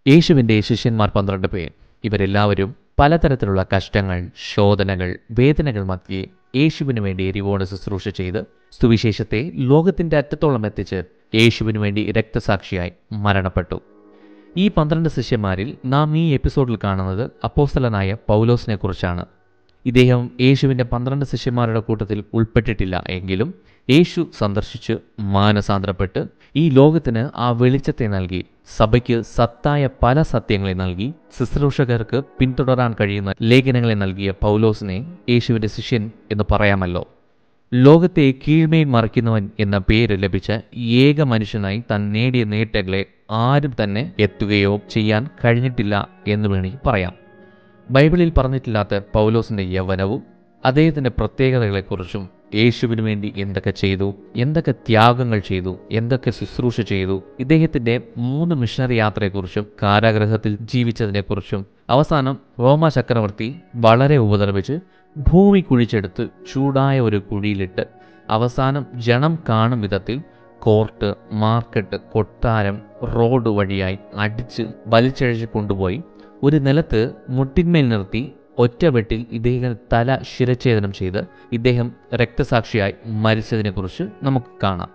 യേശുവിൻ്റെ ശിഷ്യന്മാർ പന്ത്രണ്ട് പേർ ഇവരെല്ലാവരും പലതരത്തിലുള്ള കഷ്ടങ്ങൾ ശോധനകൾ വേദനകൾ മധ്യേ യേശുവിന് വേണ്ടി എരിവോട് ശുശ്രൂഷ ചെയ്ത് സുവിശേഷത്തെ ലോകത്തിൻ്റെ അറ്റത്തോളം എത്തിച്ച് യേശുവിന് വേണ്ടി രക്തസാക്ഷിയായി മരണപ്പെട്ടു ഈ പന്ത്രണ്ട് ശിഷ്യന്മാരിൽ നാം ഈ എപ്പിസോഡിൽ കാണുന്നത് അപ്പോസ്തലനായ പൗലോസിനെ കുറിച്ചാണ് ഇദ്ദേഹം യേശുവിൻ്റെ പന്ത്രണ്ട് ശിഷ്യന്മാരുടെ കൂട്ടത്തിൽ ഉൾപ്പെട്ടിട്ടില്ല എങ്കിലും യേശു സന്ദർശിച്ച് മാനസാന്തരപ്പെട്ട് ഈ ലോകത്തിന് ആ വെളിച്ചത്തെ നൽകി സഭയ്ക്ക് സത്തായ പല സത്യങ്ങളെ നൽകി ശുശ്രൂഷകർക്ക് പിന്തുടരാൻ കഴിയുന്ന ലേഖനങ്ങളെ നൽകിയ പൗലോസിനെ യേശുവിൻ്റെ ശിഷ്യൻ എന്ന് പറയാമല്ലോ ലോകത്തെ കീഴ്മേൽ മറിക്കുന്നവൻ എന്ന പേര് ലഭിച്ച ഏക മനുഷ്യനായി താൻ നേടിയ നേട്ടങ്ങളെ ആരും തന്നെ എത്തുകയോ ചെയ്യാൻ കഴിഞ്ഞിട്ടില്ല എന്ന് വേണമെങ്കിൽ പറയാം ബൈബിളിൽ പറഞ്ഞിട്ടില്ലാത്ത പൗലോസിൻ്റെ യൗവനവും അദ്ദേഹത്തിൻ്റെ പ്രത്യേകതകളെക്കുറിച്ചും യേശുവിന് വേണ്ടി എന്തൊക്കെ ചെയ്തു എന്തൊക്കെ ത്യാഗങ്ങൾ ചെയ്തു എന്തൊക്കെ ശുശ്രൂഷ ചെയ്തു ഇദ്ദേഹത്തിൻ്റെ മൂന്ന് മിഷണറി യാത്രയെക്കുറിച്ചും കാരാഗ്രഹത്തിൽ ജീവിച്ചതിനെക്കുറിച്ചും അവസാനം റോമ ചക്രവർത്തി വളരെ ഉപദ്രവിച്ച് ഭൂമി കുഴിച്ചെടുത്ത് ചൂടായ ഒരു കുഴിയിലിട്ട് അവസാനം ജനം കാണും വിധത്തിൽ കോർട്ട് മാർക്കറ്റ് കൊട്ടാരം റോഡ് വഴിയായി അടിച്ച് വലിച്ചഴിച്ച് കൊണ്ടുപോയി ഒരു നിലത്ത് മുട്ടിന്മേൽ നിർത്തി ഒറ്റ വെട്ടിൽ ഇദ്ദേഹം തല ശിരച്ഛേദനം ചെയ്ത് ഇദ്ദേഹം രക്തസാക്ഷിയായി മരിച്ചതിനെക്കുറിച്ച് നമുക്ക് കാണാം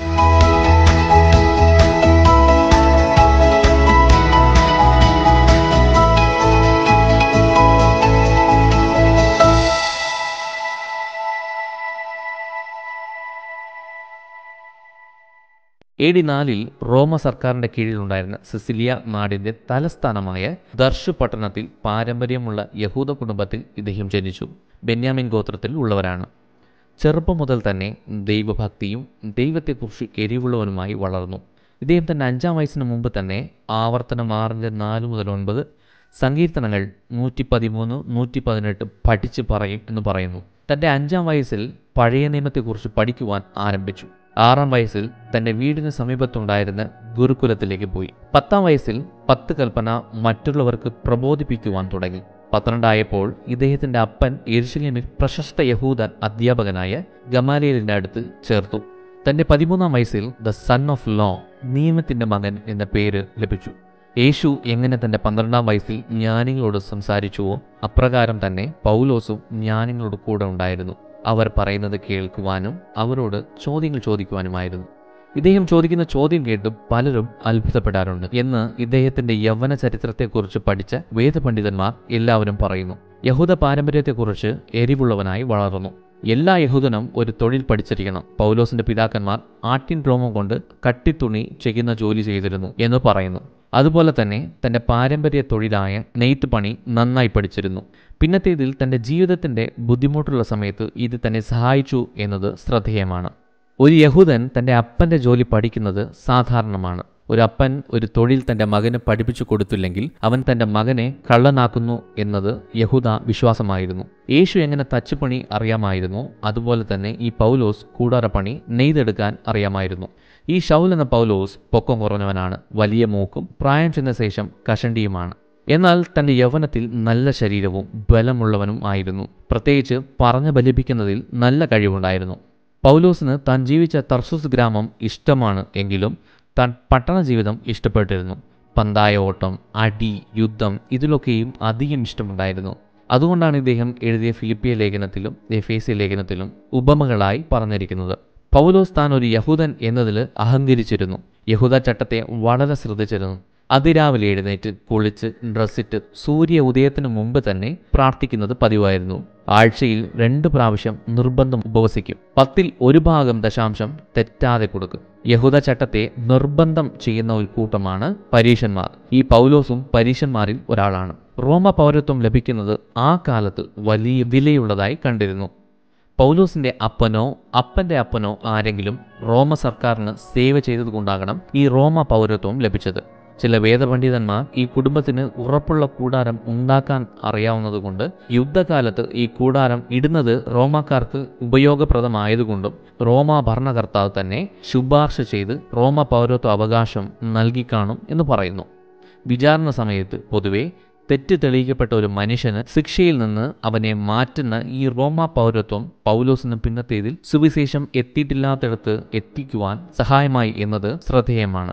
എ ഡി നാലിൽ റോമ സർക്കാരിൻ്റെ കീഴിലുണ്ടായിരുന്ന സിസിലിയ നാടിൻ്റെ തലസ്ഥാനമായ ദർശു പട്ടണത്തിൽ പാരമ്പര്യമുള്ള യഹൂദ കുടുംബത്തിൽ ഇദ്ദേഹം ജനിച്ചു ബെന്യാമിൻ ഗോത്രത്തിൽ ഉള്ളവരാണ് ചെറുപ്പം മുതൽ തന്നെ ദൈവഭക്തിയും ദൈവത്തെക്കുറിച്ച് എരിവുള്ളവനുമായി വളർന്നു ഇദ്ദേഹം തൻ്റെ അഞ്ചാം വയസ്സിന് മുമ്പ് തന്നെ ആവർത്തനം ആറിൻ്റെ നാല് മുതൽ ഒൻപത് സങ്കീർത്തനങ്ങൾ നൂറ്റി പതിമൂന്ന് നൂറ്റി പതിനെട്ട് പഠിച്ച് പറയും എന്ന് പറയുന്നു തൻ്റെ അഞ്ചാം വയസ്സിൽ പഴയ നിയമത്തെക്കുറിച്ച് പഠിക്കുവാൻ ആരംഭിച്ചു ആറാം വയസ്സിൽ തൻ്റെ വീടിന് സമീപത്തുണ്ടായിരുന്ന ഗുരുകുലത്തിലേക്ക് പോയി പത്താം വയസ്സിൽ പത്ത് കൽപ്പന മറ്റുള്ളവർക്ക് പ്രബോധിപ്പിക്കുവാൻ തുടങ്ങി പന്ത്രണ്ടായപ്പോൾ ഇദ്ദേഹത്തിൻ്റെ അപ്പൻ എരുശലേമിൽ പ്രശസ്ത യഹൂദൻ അധ്യാപകനായ ഗമാലിയലിൻ്റെ അടുത്ത് ചേർത്തു തൻ്റെ പതിമൂന്നാം വയസ്സിൽ ദ സൺ ഓഫ് ലോ നിയമത്തിൻ്റെ മകൻ എന്ന പേര് ലഭിച്ചു യേശു എങ്ങനെ തൻ്റെ പന്ത്രണ്ടാം വയസ്സിൽ ജ്ഞാനികളോട് സംസാരിച്ചുവോ അപ്രകാരം തന്നെ പൗലോസും ജ്ഞാനികളോട് കൂടെ ഉണ്ടായിരുന്നു അവർ പറയുന്നത് കേൾക്കുവാനും അവരോട് ചോദ്യങ്ങൾ ചോദിക്കുവാനുമായിരുന്നു ഇദ്ദേഹം ചോദിക്കുന്ന ചോദ്യം കേട്ട് പലരും അത്ഭുതപ്പെടാറുണ്ട് എന്ന് ഇദ്ദേഹത്തിന്റെ യൗവന ചരിത്രത്തെക്കുറിച്ച് പഠിച്ച വേദപണ്ഡിതന്മാർ എല്ലാവരും പറയുന്നു യഹൂദ പാരമ്പര്യത്തെക്കുറിച്ച് എരിവുള്ളവനായി വളർന്നു എല്ലാ യഹൂദനും ഒരു തൊഴിൽ പഠിച്ചിരിക്കണം പൗലോസിന്റെ പിതാക്കന്മാർ ആട്ടിൻ രോമം കൊണ്ട് കട്ടിത്തുണി ചെയ്യുന്ന ജോലി ചെയ്തിരുന്നു എന്ന് പറയുന്നു അതുപോലെ തന്നെ തൻ്റെ പാരമ്പര്യ തൊഴിലായ നെയ്ത്ത് പണി നന്നായി പഠിച്ചിരുന്നു പിന്നത്തേതിൽ തൻ്റെ ജീവിതത്തിൻ്റെ ബുദ്ധിമുട്ടുള്ള സമയത്ത് ഇത് തന്നെ സഹായിച്ചു എന്നത് ശ്രദ്ധേയമാണ് ഒരു യഹൂദൻ തൻ്റെ അപ്പൻ്റെ ജോലി പഠിക്കുന്നത് സാധാരണമാണ് ഒരു അപ്പൻ ഒരു തൊഴിൽ തൻ്റെ മകന് പഠിപ്പിച്ചു കൊടുത്തില്ലെങ്കിൽ അവൻ തൻ്റെ മകനെ കള്ളനാക്കുന്നു എന്നത് യഹൂദ വിശ്വാസമായിരുന്നു യേശു എങ്ങനെ തച്ചുപണി അറിയാമായിരുന്നു അതുപോലെ തന്നെ ഈ പൗലോസ് കൂടാരപ്പണി നെയ്തെടുക്കാൻ അറിയാമായിരുന്നു ഈ ഷൗൽ എന്ന പൗലോസ് പൊക്കം കുറഞ്ഞവനാണ് വലിയ മൂക്കും പ്രായം ചെന്ന ശേഷം കഷണ്ടിയുമാണ് എന്നാൽ തൻ്റെ യൗവനത്തിൽ നല്ല ശരീരവും ബലമുള്ളവനും ആയിരുന്നു പ്രത്യേകിച്ച് പറഞ്ഞു ബലിപ്പിക്കുന്നതിൽ നല്ല കഴിവുണ്ടായിരുന്നു പൗലോസിന് താൻ ജീവിച്ച തർസൂസ് ഗ്രാമം ഇഷ്ടമാണ് എങ്കിലും താൻ പട്ടണ ജീവിതം ഇഷ്ടപ്പെട്ടിരുന്നു പന്തായ ഓട്ടം അടി യുദ്ധം ഇതിലൊക്കെയും അധികം ഇഷ്ടമുണ്ടായിരുന്നു അതുകൊണ്ടാണ് ഇദ്ദേഹം എഴുതിയ ഫിലിപ്പിയ ലേഖനത്തിലും എഫേസ്യ ലേഖനത്തിലും ഉപമകളായി പറഞ്ഞിരിക്കുന്നത് പൗലോസ് താൻ ഒരു യഹൂദൻ എന്നതിൽ അഹങ്കരിച്ചിരുന്നു യഹൂദ ചട്ടത്തെ വളരെ ശ്രദ്ധിച്ചിരുന്നു അതിരാവിലെ എഴുന്നേറ്റ് കുളിച്ച് ഡ്രസ്സിട്ട് സൂര്യ ഉദയത്തിന് മുമ്പ് തന്നെ പ്രാർത്ഥിക്കുന്നത് പതിവായിരുന്നു ആഴ്ചയിൽ രണ്ട് പ്രാവശ്യം നിർബന്ധം ഉപവസിക്കും പത്തിൽ ഒരു ഭാഗം ദശാംശം തെറ്റാതെ കൊടുക്കും യഹൂദ ചട്ടത്തെ നിർബന്ധം ചെയ്യുന്ന ഒരു കൂട്ടമാണ് പരീശന്മാർ ഈ പൗലോസും പരീശന്മാരിൽ ഒരാളാണ് റോമ പൗരത്വം ലഭിക്കുന്നത് ആ കാലത്ത് വലിയ വിലയുള്ളതായി കണ്ടിരുന്നു പൗലോസിന്റെ അപ്പനോ അപ്പന്റെ അപ്പനോ ആരെങ്കിലും റോമ സർക്കാരിന് സേവ ചെയ്തതുകൊണ്ടാകണം ഈ റോമ പൗരത്വം ലഭിച്ചത് ചില വേദപണ്ഡിതന്മാർ ഈ കുടുംബത്തിന് ഉറപ്പുള്ള കൂടാരം ഉണ്ടാക്കാൻ അറിയാവുന്നതുകൊണ്ട് യുദ്ധകാലത്ത് ഈ കൂടാരം ഇടുന്നത് റോമാക്കാർക്ക് ഉപയോഗപ്രദമായതുകൊണ്ടും റോമ ഭരണകർത്താവ് തന്നെ ശുപാർശ ചെയ്ത് റോമ പൗരത്വ അവകാശം നൽകിക്കാണും എന്ന് പറയുന്നു വിചാരണ സമയത്ത് പൊതുവെ തെറ്റ് തെളിയിക്കപ്പെട്ട ഒരു മനുഷ്യന് ശിക്ഷയിൽ നിന്ന് അവനെ മാറ്റുന്ന ഈ റോമ പൗരത്വം പൗലോസിന് പിന്നത്തേതിൽ സുവിശേഷം എത്തിയിട്ടില്ലാത്തിടത്ത് എത്തിക്കുവാൻ സഹായമായി എന്നത് ശ്രദ്ധേയമാണ്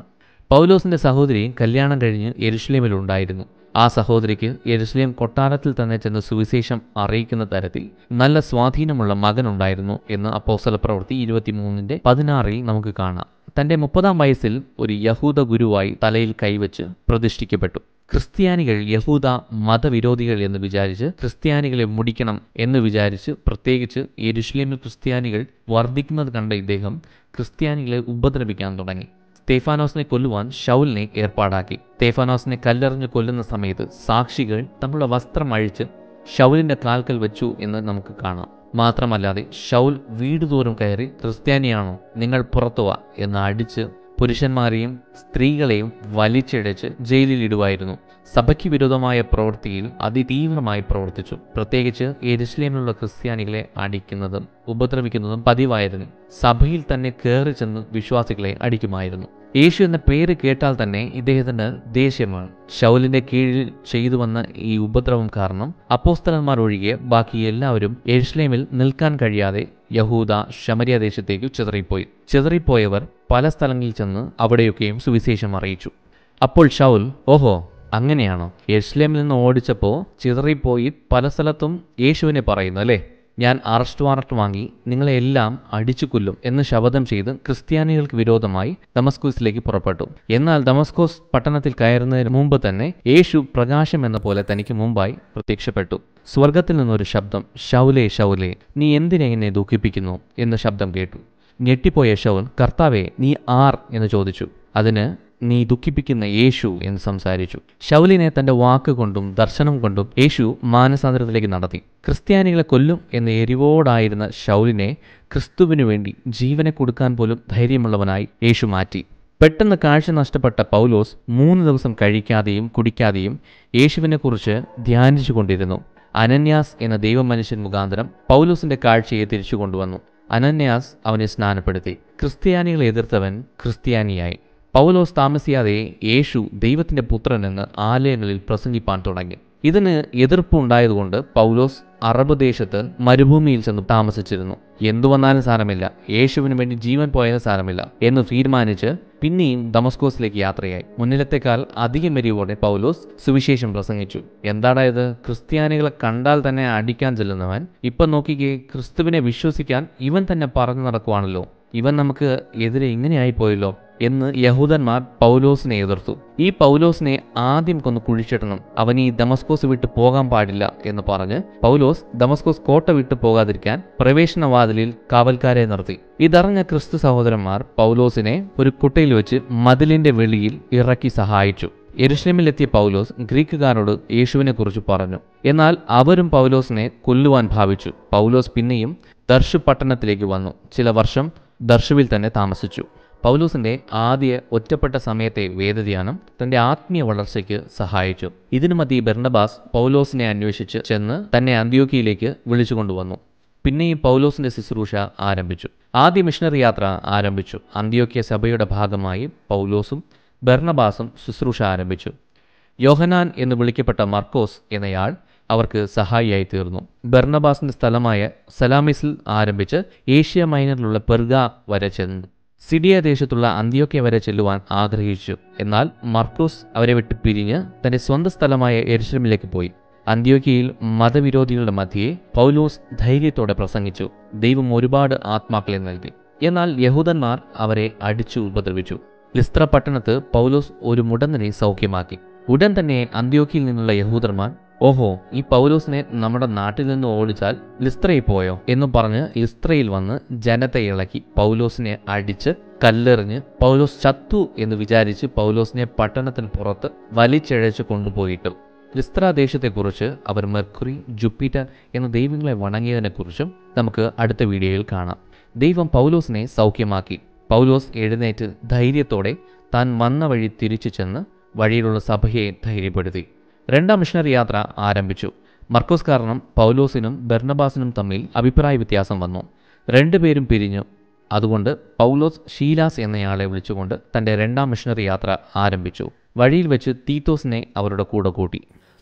പൗലോസിന്റെ സഹോദരി കല്യാണം കഴിഞ്ഞ് യെരുഷലേമിലുണ്ടായിരുന്നു ആ സഹോദരിക്ക് യെരുസലേം കൊട്ടാരത്തിൽ തന്നെ ചെന്ന് സുവിശേഷം അറിയിക്കുന്ന തരത്തിൽ നല്ല സ്വാധീനമുള്ള മകനുണ്ടായിരുന്നു എന്ന് അപ്പോസ്തല പ്രവൃത്തി ഇരുപത്തിമൂന്നിന്റെ പതിനാറിൽ നമുക്ക് കാണാം തന്റെ മുപ്പതാം വയസ്സിൽ ഒരു യഹൂദ ഗുരുവായി തലയിൽ കൈവച്ച് പ്രതിഷ്ഠിക്കപ്പെട്ടു ക്രിസ്ത്യാനികൾ യഹൂദ മതവിരോധികൾ എന്ന് വിചാരിച്ച് ക്രിസ്ത്യാനികളെ മുടിക്കണം എന്ന് വിചാരിച്ച് പ്രത്യേകിച്ച് യെരുഷലേമിൽ ക്രിസ്ത്യാനികൾ വർദ്ധിക്കുന്നത് കണ്ട ഇദ്ദേഹം ക്രിസ്ത്യാനികളെ ഉപദ്രവിക്കാൻ തുടങ്ങി സ്തേഫാനോസിനെ കൊല്ലുവാൻ ഷൗലിനെ ഏർപ്പാടാക്കി സ്തേഫാനോസിനെ കല്ലെറിഞ്ഞ് കൊല്ലുന്ന സമയത്ത് സാക്ഷികൾ തങ്ങളുടെ വസ്ത്രം അഴിച്ച് ഷൗലിന്റെ കാൽക്കൽ വെച്ചു എന്ന് നമുക്ക് കാണാം മാത്രമല്ലാതെ ഷൗൽ വീട് തോറും കയറി ക്രിസ്ത്യാനിയാണോ നിങ്ങൾ പുറത്തുവാ എന്ന് അടിച്ച് പുരുഷന്മാരെയും സ്ത്രീകളെയും വലിച്ചിഴച്ച് ജയിലിൽ ഇടുവായിരുന്നു സഭയ്ക്ക് വിരോധമായ പ്രവൃത്തിയിൽ അതിതീവ്രമായി പ്രവർത്തിച്ചു പ്രത്യേകിച്ച് എരുസലേമിലുള്ള ക്രിസ്ത്യാനികളെ അടിക്കുന്നതും ഉപദ്രവിക്കുന്നതും പതിവായിരുന്നു സഭയിൽ തന്നെ കയറി ചെന്ന് വിശ്വാസികളെ അടിക്കുമായിരുന്നു യേശു എന്ന പേര് കേട്ടാൽ തന്നെ ഇദ്ദേഹത്തിന് ദേഷ്യമാണ് ഷൗലിന്റെ കീഴിൽ ചെയ്തു വന്ന ഈ ഉപദ്രവം കാരണം അപ്പോസ്തലന്മാർ ഒഴികെ ബാക്കി എല്ലാവരും എരുസലേമിൽ നിൽക്കാൻ കഴിയാതെ യഹൂദ ശമരിയ ദേശത്തേക്ക് ചിതറിപ്പോയി ചിതറിപ്പോയവർ പല സ്ഥലങ്ങളിൽ ചെന്ന് അവിടെയൊക്കെയും സുവിശേഷം അറിയിച്ചു അപ്പോൾ ഷൗൽ ഓഹോ അങ്ങനെയാണോ യെരുസലേമിൽ നിന്ന് ഓടിച്ചപ്പോൾ ചിതറിപ്പോയി പല സ്ഥലത്തും യേശുവിനെ പറയുന്നു അല്ലേ ഞാൻ അറസ്റ്റ് വാറട്ട് വാങ്ങി നിങ്ങളെ എല്ലാം അടിച്ചു കൊല്ലും എന്ന് ശപഥം ചെയ്ത് ക്രിസ്ത്യാനികൾക്ക് വിരോധമായി ദമസ്കൂസിലേക്ക് പുറപ്പെട്ടു എന്നാൽ ദമസ്കോസ് പട്ടണത്തിൽ കയറുന്നതിന് മുമ്പ് തന്നെ യേശു പ്രകാശം എന്ന പോലെ തനിക്ക് മുമ്പായി പ്രത്യക്ഷപ്പെട്ടു സ്വർഗത്തിൽ നിന്നൊരു ശബ്ദം ഷൗലേ ഷൗലേ നീ എന്തിനെ എന്നെ ദുഃഖിപ്പിക്കുന്നു എന്ന ശബ്ദം കേട്ടു ഞെട്ടിപ്പോയ ഷൗൽ കർത്താവെ നീ ആർ എന്ന് ചോദിച്ചു അതിന് നീ ദുഃഖിപ്പിക്കുന്ന യേശു എന്ന് സംസാരിച്ചു ഷൗലിനെ തന്റെ വാക്ക് കൊണ്ടും ദർശനം കൊണ്ടും യേശു മാനസാന്തരത്തിലേക്ക് നടത്തി ക്രിസ്ത്യാനികളെ കൊല്ലും എന്ന എരിവോടായിരുന്ന ഷൗലിനെ ക്രിസ്തുവിനു വേണ്ടി ജീവനെ കൊടുക്കാൻ പോലും ധൈര്യമുള്ളവനായി യേശു മാറ്റി പെട്ടെന്ന് കാഴ്ച നഷ്ടപ്പെട്ട പൗലോസ് മൂന്ന് ദിവസം കഴിക്കാതെയും കുടിക്കാതെയും യേശുവിനെക്കുറിച്ച് ധ്യാനിച്ചു കൊണ്ടിരുന്നു അനന്യാസ് എന്ന ദൈവമനുഷ്യൻ മുഖാന്തരം പൗലോസിന്റെ കാഴ്ചയെ തിരിച്ചു കൊണ്ടുവന്നു അനന്യാസ് അവനെ സ്നാനപ്പെടുത്തി ക്രിസ്ത്യാനികളെ എതിർത്തവൻ ക്രിസ്ത്യാനിയായി പൗലോസ് താമസിയാതെ യേശു ദൈവത്തിന്റെ പുത്രനെന്ന് ആലയങ്ങളിൽ പ്രസംഗിപ്പാൻ തുടങ്ങി ഇതിന് എതിർപ്പുണ്ടായതുകൊണ്ട് പൗലോസ് അറബ് ദേശത്ത് മരുഭൂമിയിൽ ചെന്ന് താമസിച്ചിരുന്നു എന്തു വന്നാലും സാരമില്ല യേശുവിന് വേണ്ടി ജീവൻ പോയാലും സാരമില്ല എന്ന് തീരുമാനിച്ച് പിന്നെയും ദമസ്കോസിലേക്ക് യാത്രയായി മുന്നിലത്തെക്കാൾ അധികം എരിവോടെ പൗലോസ് സുവിശേഷം പ്രസംഗിച്ചു എന്താടായത് ക്രിസ്ത്യാനികളെ കണ്ടാൽ തന്നെ അടിക്കാൻ ചെല്ലുന്നവൻ ഇപ്പം നോക്കിക്കേ ക്രിസ്തുവിനെ വിശ്വസിക്കാൻ ഇവൻ തന്നെ പറഞ്ഞു നടക്കുവാണല്ലോ ഇവൻ നമുക്ക് എതിരെ ഇങ്ങനെയായി പോയല്ലോ എന്ന് യഹൂദന്മാർ പൗലോസിനെ എതിർത്തു ഈ പൗലോസിനെ ആദ്യം കൊന്ന് കുഴിച്ചിടണം അവൻ ഈ ദമസ്കോസ് വിട്ട് പോകാൻ പാടില്ല എന്ന് പറഞ്ഞ് പൗലോസ് ദമസ്കോസ് കോട്ട വിട്ട് പോകാതിരിക്കാൻ പ്രവേശനവാതിലിൽ കാവൽക്കാരെ നിർത്തി ഇതറിഞ്ഞ ക്രിസ്തു സഹോദരന്മാർ പൗലോസിനെ ഒരു കുട്ടയിൽ വെച്ച് മതിലിന്റെ വെളിയിൽ ഇറക്കി സഹായിച്ചു യെരുഷലേമിലെത്തിയ പൗലോസ് ഗ്രീക്കുകാരോട് യേശുവിനെ കുറിച്ച് പറഞ്ഞു എന്നാൽ അവരും പൗലോസിനെ കൊല്ലുവാൻ ഭാവിച്ചു പൗലോസ് പിന്നെയും ദർശു പട്ടണത്തിലേക്ക് വന്നു ചില വർഷം ദർശുവിൽ തന്നെ താമസിച്ചു പൗലൂസിന്റെ ആദ്യ ഒറ്റപ്പെട്ട സമയത്തെ വേദധ്യാനം തന്റെ ആത്മീയ വളർച്ചയ്ക്ക് സഹായിച്ചു ഇതിനു മധ്യ ബെർണബാസ് പൗലോസിനെ അന്വേഷിച്ച് ചെന്ന് തന്നെ അന്ത്യോക്കിയിലേക്ക് വിളിച്ചു കൊണ്ടുവന്നു പിന്നെയും പൗലോസിന്റെ ശുശ്രൂഷ ആരംഭിച്ചു ആദ്യ മിഷണറി യാത്ര ആരംഭിച്ചു അന്ത്യോക്യ സഭയുടെ ഭാഗമായി പൗലോസും ബെർണബാസും ശുശ്രൂഷ ആരംഭിച്ചു യോഹനാൻ എന്ന് വിളിക്കപ്പെട്ട മർക്കോസ് എന്നയാൾ അവർക്ക് സഹായിയായി തീർന്നു ബെർണബാസിന്റെ സ്ഥലമായ സലാമിസിൽ ആരംഭിച്ച് ഏഷ്യ മൈനറിലുള്ള പെർഗ വരെ ചെന്നു സിഡിയ ദേശത്തുള്ള അന്ത്യോക്യ വരെ ചെല്ലുവാൻ ആഗ്രഹിച്ചു എന്നാൽ മർക്കോസ് അവരെ വിട്ട് പിരിഞ്ഞ് തന്റെ സ്വന്തം സ്ഥലമായ എരുസലമിലേക്ക് പോയി അന്ത്യോക്യയിൽ മതവിരോധികളുടെ മധ്യേ പൗലോസ് ധൈര്യത്തോടെ പ്രസംഗിച്ചു ദൈവം ഒരുപാട് ആത്മാക്കളെ നൽകി എന്നാൽ യഹൂദന്മാർ അവരെ അടിച്ചു ഉപദ്രവിച്ചു ലിസ്ത്ര പട്ടണത്ത് പൗലോസ് ഒരു മുടന്തനെ സൗഖ്യമാക്കി ഉടൻ തന്നെ അന്ത്യോക്കിയിൽ നിന്നുള്ള യഹൂദന്മാർ ഓഹോ ഈ പൗലോസിനെ നമ്മുടെ നാട്ടിൽ നിന്ന് ഓടിച്ചാൽ ലിസ്ത്രയിൽ പോയോ എന്ന് പറഞ്ഞ് ലിസ്ത്രയിൽ വന്ന് ജനത്തെ ഇളക്കി പൗലോസിനെ അടിച്ച് കല്ലെറിഞ്ഞ് പൗലോസ് ചത്തു എന്ന് വിചാരിച്ച് പൗലോസിനെ പട്ടണത്തിന് പുറത്ത് വലിച്ചിഴച്ച് കൊണ്ടുപോയിട്ടു ലിസ്ത്ര ദേശത്തെക്കുറിച്ച് അവർ മെർക്കുറി ജുപ്പിറ്റർ എന്ന ദൈവങ്ങളെ വണങ്ങിയതിനെക്കുറിച്ചും നമുക്ക് അടുത്ത വീഡിയോയിൽ കാണാം ദൈവം പൗലോസിനെ സൗഖ്യമാക്കി പൗലോസ് എഴുന്നേറ്റ് ധൈര്യത്തോടെ താൻ വന്ന വഴി തിരിച്ചു ചെന്ന് വഴിയിലുള്ള സഭയെ ധൈര്യപ്പെടുത്തി രണ്ടാം മിഷണറി യാത്ര ആരംഭിച്ചു മർക്കോസ് കാരണം പൗലോസിനും ബെർണബാസിനും തമ്മിൽ അഭിപ്രായ വ്യത്യാസം വന്നു രണ്ടുപേരും പിരിഞ്ഞു അതുകൊണ്ട് പൗലോസ് ഷീലാസ് എന്നയാളെ വിളിച്ചുകൊണ്ട് തൻ്റെ രണ്ടാം മിഷണറി യാത്ര ആരംഭിച്ചു വഴിയിൽ വെച്ച് തീത്തോസിനെ അവരുടെ കൂടെ കൂട്ടി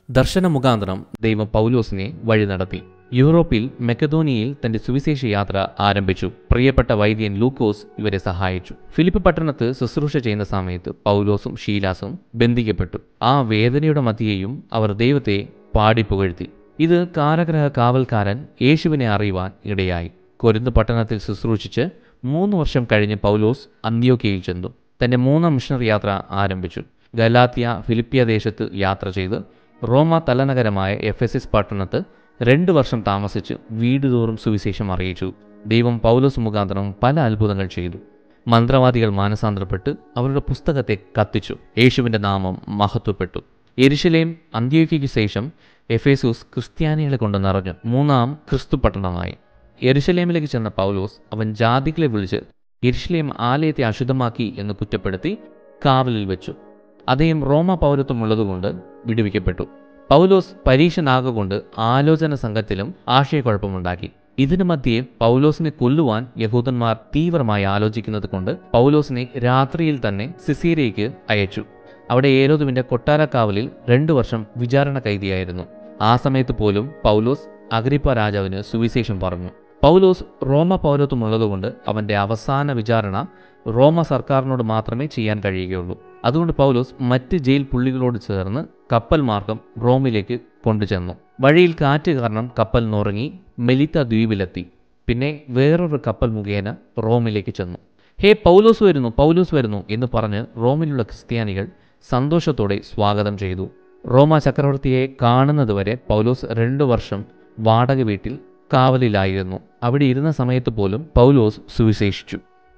ദർശന മുഖാന്തരം ദൈവം പൗലോസിനെ വഴി നടത്തി യൂറോപ്പിൽ മെക്കഡോനിയയിൽ തന്റെ സുവിശേഷ യാത്ര ആരംഭിച്ചു പ്രിയപ്പെട്ട വൈദ്യൻ ലൂക്കോസ് ഇവരെ സഹായിച്ചു ഫിലിപ്പ് പട്ടണത്ത് ശുശ്രൂഷ ചെയ്യുന്ന സമയത്ത് പൗലോസും ഷീലാസും ബന്ധിക്കപ്പെട്ടു ആ വേദനയുടെ മധ്യേയും അവർ ദൈവത്തെ പാടിപ്പുകഴ്ത്തി ഇത് കാരഗ്രഹ കാവൽക്കാരൻ യേശുവിനെ അറിയുവാൻ ഇടയായി കൊരുന്ത് പട്ടണത്തിൽ ശുശ്രൂഷിച്ച് മൂന്ന് വർഷം കഴിഞ്ഞ് പൗലോസ് അന്ത്യോക്കയിൽ ചെന്നു തന്റെ മൂന്നാം മിഷണറി യാത്ര ആരംഭിച്ചു ഗലാത്തിയ ഫിലിപ്പിയ ദേശത്ത് യാത്ര ചെയ്ത് റോമ തലനഗരമായ എഫ് എസ് എസ് പട്ടണത്ത് രണ്ട് വർഷം താമസിച്ച് വീടുതോറും സുവിശേഷം അറിയിച്ചു ദൈവം പൗലോസ് മുഖാന്തരം പല അത്ഭുതങ്ങൾ ചെയ്തു മന്ത്രവാദികൾ മാനസാന്തരപ്പെട്ട് അവരുടെ പുസ്തകത്തെ കത്തിച്ചു യേശുവിൻ്റെ നാമം മഹത്വപ്പെട്ടു എരിശിലേം അന്ത്യോയ്ക്ക് ശേഷം എഫേസൂസ് ക്രിസ്ത്യാനികളെ കൊണ്ട് നിറഞ്ഞു മൂന്നാം ക്രിസ്തു പട്ടണമായി എരുശലേമിലേക്ക് ചെന്ന പൗലോസ് അവൻ ജാതികളെ വിളിച്ച് എരുശലേം ആലയത്തെ അശുദ്ധമാക്കി എന്ന് കുറ്റപ്പെടുത്തി കാവലിൽ വെച്ചു അദ്ദേഹം റോമ പൗരത്വമുള്ളതുകൊണ്ട് വിടുവിക്കപ്പെട്ടു പൗലോസ് പരീക്ഷനാകൊണ്ട് ആലോചന സംഘത്തിലും ആശയക്കുഴപ്പമുണ്ടാക്കി ഇതിനു മധ്യേ പൗലോസിനെ കൊല്ലുവാൻ യഹൂദന്മാർ തീവ്രമായി ആലോചിക്കുന്നത് കൊണ്ട് പൗലോസിനെ രാത്രിയിൽ തന്നെ സിസീരയ്ക്ക് അയച്ചു അവിടെ ഏരോതുവിന്റെ കൊട്ടാരക്കാവലിൽ രണ്ടു വർഷം വിചാരണ കൈദിയായിരുന്നു ആ സമയത്ത് പോലും പൗലോസ് അഗ്രിപ്പ രാജാവിന് സുവിശേഷം പറഞ്ഞു പൗലോസ് റോമ പൗരത്വമുള്ളതുകൊണ്ട് അവന്റെ അവസാന വിചാരണ റോമ സർക്കാരിനോട് മാത്രമേ ചെയ്യാൻ കഴിയുകയുള്ളൂ അതുകൊണ്ട് പൗലോസ് മറ്റ് ജയിൽ പുള്ളികളോട് ചേർന്ന് കപ്പൽ മാർഗം റോമിലേക്ക് കൊണ്ടുചെന്നു വഴിയിൽ കാറ്റ് കാരണം കപ്പൽ നുറങ്ങി മെലിത്ത ദ്വീപിലെത്തി പിന്നെ വേറൊരു കപ്പൽ മുഖേന റോമിലേക്ക് ചെന്നു ഹേ പൗലോസ് വരുന്നു പൗലോസ് വരുന്നു എന്ന് പറഞ്ഞ് റോമിലുള്ള ക്രിസ്ത്യാനികൾ സന്തോഷത്തോടെ സ്വാഗതം ചെയ്തു റോമ ചക്രവർത്തിയെ കാണുന്നതുവരെ പൗലോസ് രണ്ടു വർഷം വാടക വീട്ടിൽ കാവലിലായിരുന്നു അവിടെ ഇരുന്ന സമയത്ത് പോലും പൗലോസ് സുവിശേഷിച്ചു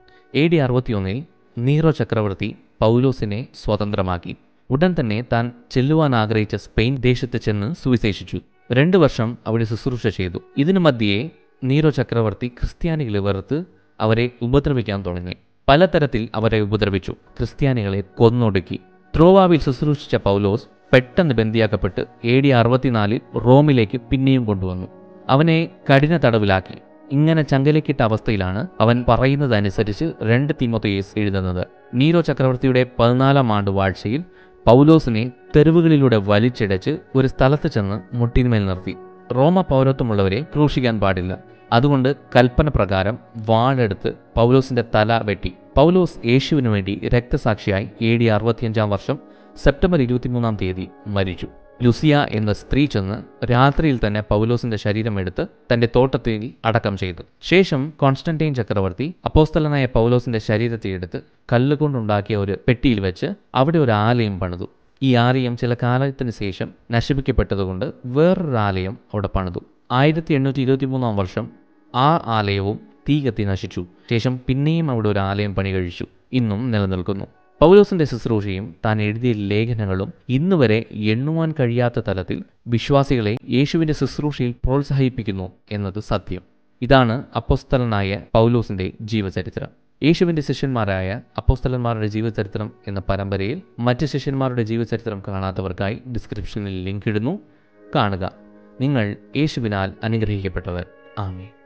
എ ഡി അറുപത്തിയൊന്നിൽ നീറോ ചക്രവർത്തി പൗലോസിനെ സ്വതന്ത്രമാക്കി ഉടൻ തന്നെ താൻ ചെല്ലുവാൻ ആഗ്രഹിച്ച സ്പെയിൻ ദേശത്ത് ചെന്ന് സുവിശേഷിച്ചു രണ്ടു വർഷം അവിടെ ശുശ്രൂഷ ചെയ്തു ഇതിനു മധ്യേ നീറോ ചക്രവർത്തി ക്രിസ്ത്യാനികളെ വെറുത്ത് അവരെ ഉപദ്രവിക്കാൻ തുടങ്ങി പലതരത്തിൽ അവരെ ഉപദ്രവിച്ചു ക്രിസ്ത്യാനികളെ കൊന്നൊടുക്കി ത്രോവാവിൽ ശുശ്രൂഷിച്ച പൗലോസ് പെട്ടെന്ന് ബന്ദിയാക്കപ്പെട്ട് എ ഡി അറുപത്തിനാലിൽ റോമിലേക്ക് പിന്നെയും കൊണ്ടുവന്നു അവനെ കഠിന തടവിലാക്കി ഇങ്ങനെ ചങ്കലക്കിട്ട അവസ്ഥയിലാണ് അവൻ പറയുന്നതനുസരിച്ച് രണ്ട് തിമോത്തയേസ് എഴുതുന്നത് നീരോ ചക്രവർത്തിയുടെ പതിനാലാം ആണ്ട് വാഴ്ചയിൽ പൗലോസിനെ തെരുവുകളിലൂടെ വലിച്ചിടച്ച് ഒരു സ്ഥലത്ത് ചെന്ന് മുട്ടിന്മേൽ നിർത്തി റോമ പൗരത്വമുള്ളവരെ ക്രൂശിക്കാൻ പാടില്ല അതുകൊണ്ട് കൽപ്പന പ്രകാരം വാളെടുത്ത് പൗലോസിന്റെ തല വെട്ടി പൗലോസ് യേശുവിനു വേണ്ടി രക്തസാക്ഷിയായി എ ഡി അറുപത്തിയഞ്ചാം വർഷം സെപ്റ്റംബർ ഇരുപത്തിമൂന്നാം തീയതി മരിച്ചു ലുസിയ എന്ന സ്ത്രീ ചെന്ന് രാത്രിയിൽ തന്നെ പൗലോസിന്റെ ശരീരം എടുത്ത് തന്റെ തോട്ടത്തിൽ അടക്കം ചെയ്തു ശേഷം കോൺസ്റ്റന്റൈൻ ചക്രവർത്തി അപ്പോസ്തലനായ പൗലോസിന്റെ ശരീരത്തെ എടുത്ത് കല്ലുകൊണ്ടുണ്ടാക്കിയ ഒരു പെട്ടിയിൽ വെച്ച് അവിടെ ഒരു ആലയം പണിതു ഈ ആലയം ചില കാലത്തിന് ശേഷം നശിപ്പിക്കപ്പെട്ടതുകൊണ്ട് വേറൊരു ആലയം അവിടെ പണിതു ആയിരത്തി എണ്ണൂറ്റി ഇരുപത്തി മൂന്നാം വർഷം ആ ആലയവും തീ കത്തി നശിച്ചു ശേഷം പിന്നെയും അവിടെ ഒരു ആലയം പണി കഴിച്ചു ഇന്നും നിലനിൽക്കുന്നു പൗലോസിന്റെ ശുശ്രൂഷയും താൻ എഴുതിയ ലേഖനങ്ങളും ഇന്നുവരെ എണ്ണുവാൻ കഴിയാത്ത തലത്തിൽ വിശ്വാസികളെ യേശുവിന്റെ ശുശ്രൂഷയിൽ പ്രോത്സാഹിപ്പിക്കുന്നു എന്നത് സത്യം ഇതാണ് അപ്പോസ്തലനായ പൗലോസിന്റെ ജീവചരിത്രം യേശുവിന്റെ ശിഷ്യന്മാരായ അപ്പോസ്തലന്മാരുടെ ജീവചരിത്രം എന്ന പരമ്പരയിൽ മറ്റ് ശിഷ്യന്മാരുടെ ജീവചരിത്രം കാണാത്തവർക്കായി ഡിസ്ക്രിപ്ഷനിൽ ലിങ്ക് ഇടുന്നു കാണുക നിങ്ങൾ യേശുവിനാൽ അനുഗ്രഹിക്കപ്പെട്ടവർ ആമേ